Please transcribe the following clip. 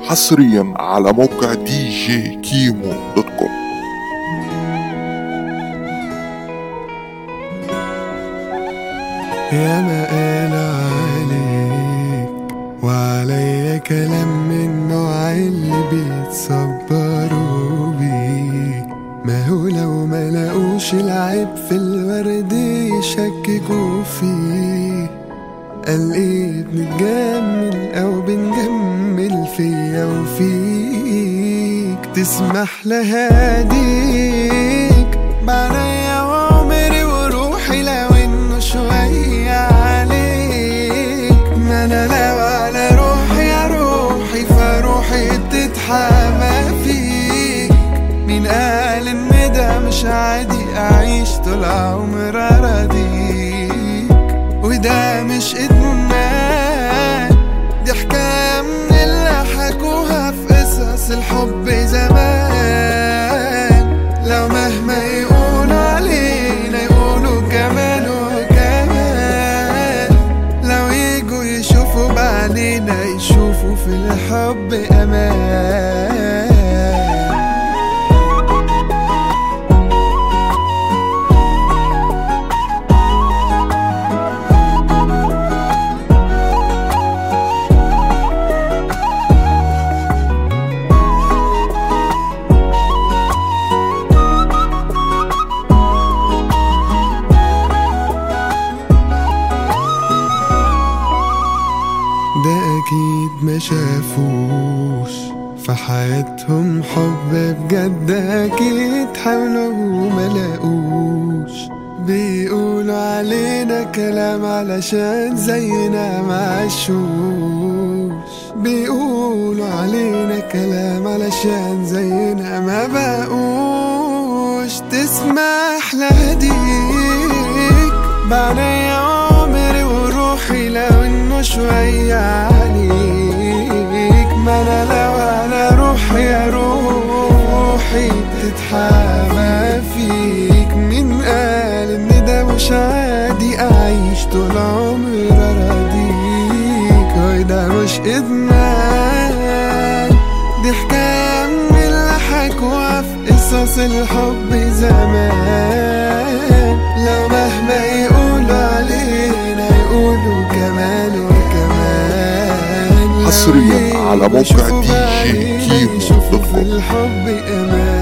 حصريا على موقع دي جي كيمو دوت كوم يا ما قال عليك وعليا كلام من نوع اللي بيتصبروا بيه ما هو لو ما لقوش العيب في الورد يشككوا فيه قال ايه بنتجمل او بنجمل فيا وفيك تسمح لهاديك بعديا وعمري وروحي لو انه شوية عليك ما انا لو على روحي يا روحي فروحي تتحامى فيك مين قال ان ده مش عادي اعيش طول عمري اراضيك وده مش ادمان دي حكاية من اللي حكوها في قصص الحب زمان لو مهما يقولوا علينا يقولوا كمان وكمان لو يجوا يشوفوا بعدينا يشوفوا في الحب امان ده أكيد ما شافوش في حياتهم حب بجد أكيد حاولوا وما لاقوش بيقولوا علينا كلام علشان زينا معشوش بيقولوا علينا كلام علشان زينا ما بقوش تسمح لهديك بعديا عمري وروحي لو انه شوية عليك ما انا لو انا روحي يا روحي تتحامى فيك مين قال ان ده مش عادي اعيش طول عمري اراضيك وده مش ادمان دي حكاية من اللي حكوها في قصص الحب زمان لو مهما يقولوا علينا يقولوا كمان وكمان لو حصرياً على يجوا موقع يشوفوا DJ بعدينا كيمو يشوفوا دوت في كوم. الحب امان